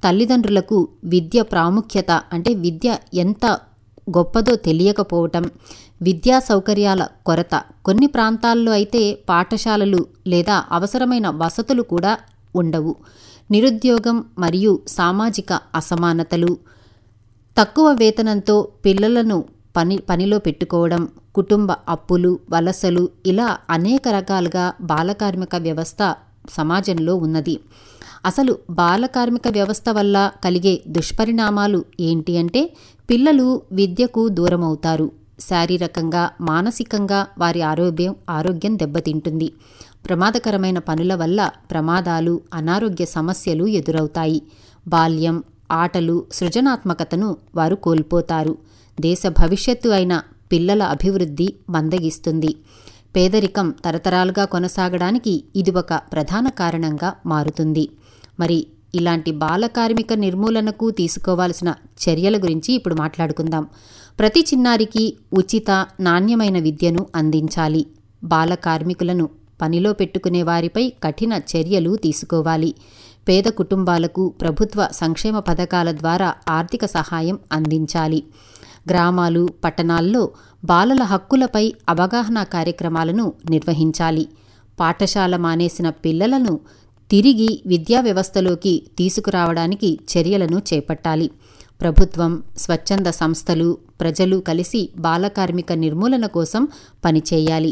తల్లిదండ్రులకు విద్య ప్రాముఖ్యత అంటే విద్య ఎంత గొప్పదో తెలియకపోవటం విద్యా సౌకర్యాల కొరత కొన్ని ప్రాంతాల్లో అయితే పాఠశాలలు లేదా అవసరమైన వసతులు కూడా ఉండవు నిరుద్యోగం మరియు సామాజిక అసమానతలు తక్కువ వేతనంతో పిల్లలను పని పనిలో పెట్టుకోవడం కుటుంబ అప్పులు వలసలు ఇలా అనేక రకాలుగా బాలకార్మిక వ్యవస్థ సమాజంలో ఉన్నది అసలు బాలకార్మిక వ్యవస్థ వల్ల కలిగే దుష్పరిణామాలు ఏంటి అంటే పిల్లలు విద్యకు దూరమవుతారు శారీరకంగా మానసికంగా వారి ఆరోగ్యం ఆరోగ్యం దెబ్బతింటుంది ప్రమాదకరమైన పనుల వల్ల ప్రమాదాలు అనారోగ్య సమస్యలు ఎదురవుతాయి బాల్యం ఆటలు సృజనాత్మకతను వారు కోల్పోతారు దేశ భవిష్యత్తు అయిన పిల్లల అభివృద్ధి మందగిస్తుంది పేదరికం తరతరాలుగా కొనసాగడానికి ఇది ఒక ప్రధాన కారణంగా మారుతుంది మరి ఇలాంటి బాలకార్మిక నిర్మూలనకు తీసుకోవాల్సిన చర్యల గురించి ఇప్పుడు మాట్లాడుకుందాం ప్రతి చిన్నారికి ఉచిత నాణ్యమైన విద్యను అందించాలి బాల కార్మికులను పనిలో పెట్టుకునే వారిపై కఠిన చర్యలు తీసుకోవాలి పేద కుటుంబాలకు ప్రభుత్వ సంక్షేమ పథకాల ద్వారా ఆర్థిక సహాయం అందించాలి గ్రామాలు పట్టణాల్లో బాలల హక్కులపై అవగాహన కార్యక్రమాలను నిర్వహించాలి పాఠశాల మానేసిన పిల్లలను తిరిగి విద్యా వ్యవస్థలోకి తీసుకురావడానికి చర్యలను చేపట్టాలి ప్రభుత్వం స్వచ్ఛంద సంస్థలు ప్రజలు కలిసి బాలకార్మిక నిర్మూలన కోసం పనిచేయాలి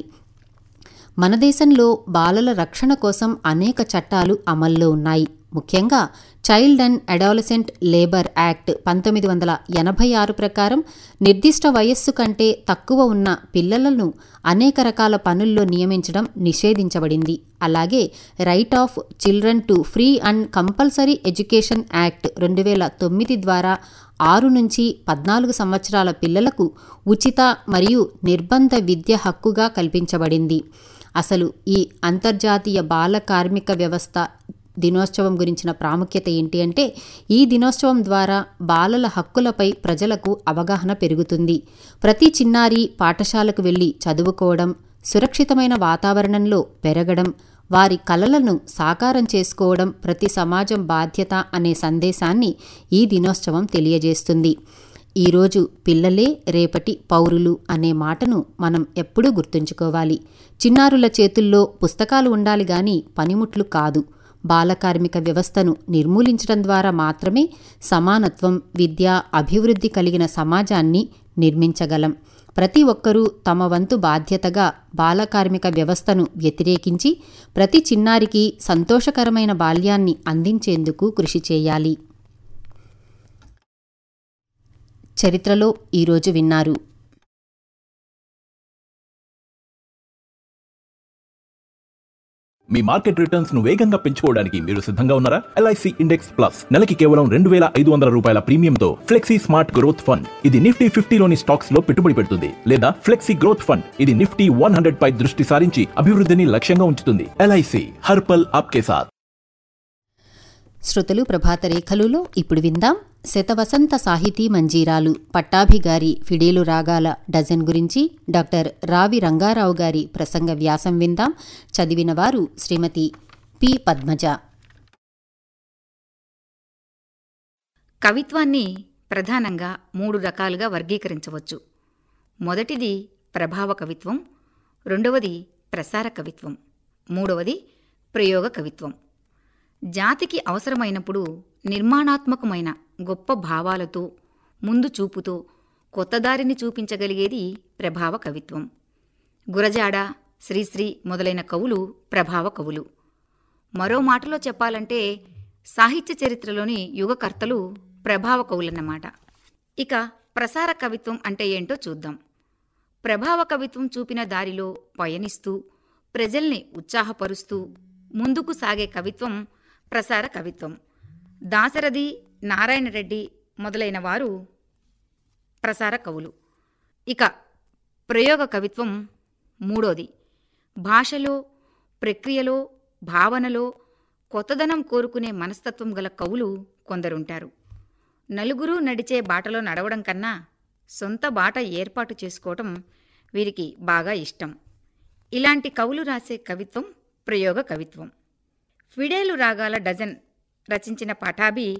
మన దేశంలో బాలల రక్షణ కోసం అనేక చట్టాలు అమల్లో ఉన్నాయి ముఖ్యంగా child and adolescent labour act పంతొమ్మిది వందల ఎనభై ఆరు ప్రకారం నిర్దిష్ట వయస్సు కంటే తక్కువ ఉన్న పిల్లలను అనేక రకాల పనుల్లో నియమించడం నిషేధించబడింది అలాగే right of children to free and compulsory education act రెండు వేల తొమ్మిది ద్వారా ఆరు నుంచి పద్నాలుగు సంవత్సరాల పిల్లలకు ఉచిత మరియు నిర్బంధ విద్య హక్కుగా కల్పించబడింది అసలు ఈ అంతర్జాతీయ బాల కార్మిక వ్యవస్థ దినోత్సవం గురించిన ప్రాముఖ్యత ఏంటి అంటే ఈ దినోత్సవం ద్వారా బాలల హక్కులపై ప్రజలకు అవగాహన పెరుగుతుంది ప్రతి చిన్నారి పాఠశాలకు వెళ్ళి చదువుకోవడం సురక్షితమైన వాతావరణంలో పెరగడం వారి కలలను సాకారం చేసుకోవడం ప్రతి సమాజం బాధ్యత అనే సందేశాన్ని ఈ దినోత్సవం తెలియజేస్తుంది ఈరోజు పిల్లలే రేపటి పౌరులు అనే మాటను మనం ఎప్పుడూ గుర్తుంచుకోవాలి చిన్నారుల చేతుల్లో పుస్తకాలు ఉండాలి గాని పనిముట్లు కాదు బాలకార్మిక వ్యవస్థను నిర్మూలించడం ద్వారా మాత్రమే సమానత్వం విద్య అభివృద్ధి కలిగిన సమాజాన్ని నిర్మించగలం ప్రతి ఒక్కరూ తమ వంతు బాధ్యతగా బాలకార్మిక వ్యవస్థను వ్యతిరేకించి ప్రతి చిన్నారికి సంతోషకరమైన బాల్యాన్ని అందించేందుకు కృషి చేయాలి చరిత్రలో ఈరోజు విన్నారు మీ మార్కెట్ రిటర్న్స్ ను వేగంగా పెంచుకోవడానికి మీరు సిద్ధంగా ఉన్నారా ఎల్ఐసి ఇండెక్స్ ప్లస్ నెలకి కేవలం రెండు వేల ఐదు వందల రూపాయల ప్రీమియంతో ఫ్లెక్సీ స్మార్ట్ గ్రోత్ ఫండ్ ఇది నిఫ్టీ ఫిఫ్టీలోని స్టాక్స్ లో పెట్టుబడి పెడుతుంది లేదా ఫ్లెక్సీ గ్రోత్ ఫండ్ ఇది నిఫ్టీ వన్ హండ్రెడ్ పై దృష్టి సారించి అభివృద్ధిని లక్ష్యంగా ఉంచుతుంది ఎల్ఐసి హర్పల్ ఆప్కే సాత్ శ్రుతులు ప్రభాత రేఖలులో ఇప్పుడు విందాం శతవసంత సాహితీ మంజీరాలు పట్టాభిగారి ఫిడేలు రాగాల డజన్ గురించి డాక్టర్ రావి రంగారావు గారి ప్రసంగ వ్యాసం విందాం చదివిన వారు శ్రీమతి పి పద్మజ కవిత్వాన్ని ప్రధానంగా మూడు రకాలుగా వర్గీకరించవచ్చు మొదటిది ప్రభావ కవిత్వం రెండవది ప్రసార కవిత్వం మూడవది ప్రయోగ కవిత్వం జాతికి అవసరమైనప్పుడు నిర్మాణాత్మకమైన గొప్ప భావాలతో ముందు చూపుతో కొత్త దారిని చూపించగలిగేది ప్రభావ కవిత్వం గురజాడ శ్రీశ్రీ మొదలైన కవులు ప్రభావ కవులు మరో మాటలో చెప్పాలంటే సాహిత్య చరిత్రలోని యుగకర్తలు ప్రభావ కవులన్నమాట ఇక ప్రసార కవిత్వం అంటే ఏంటో చూద్దాం ప్రభావ కవిత్వం చూపిన దారిలో పయనిస్తూ ప్రజల్ని ఉత్సాహపరుస్తూ ముందుకు సాగే కవిత్వం ప్రసార కవిత్వం దాశరథి నారాయణరెడ్డి మొదలైన వారు ప్రసార కవులు ఇక ప్రయోగ కవిత్వం మూడోది భాషలో ప్రక్రియలో భావనలో కొత్తదనం కోరుకునే మనస్తత్వం గల కవులు కొందరుంటారు నలుగురు నడిచే బాటలో నడవడం కన్నా సొంత బాట ఏర్పాటు చేసుకోవటం వీరికి బాగా ఇష్టం ఇలాంటి కవులు రాసే కవిత్వం ప్రయోగ కవిత్వం ఫిడేలు రాగాల డజన్ రచించిన పటాభి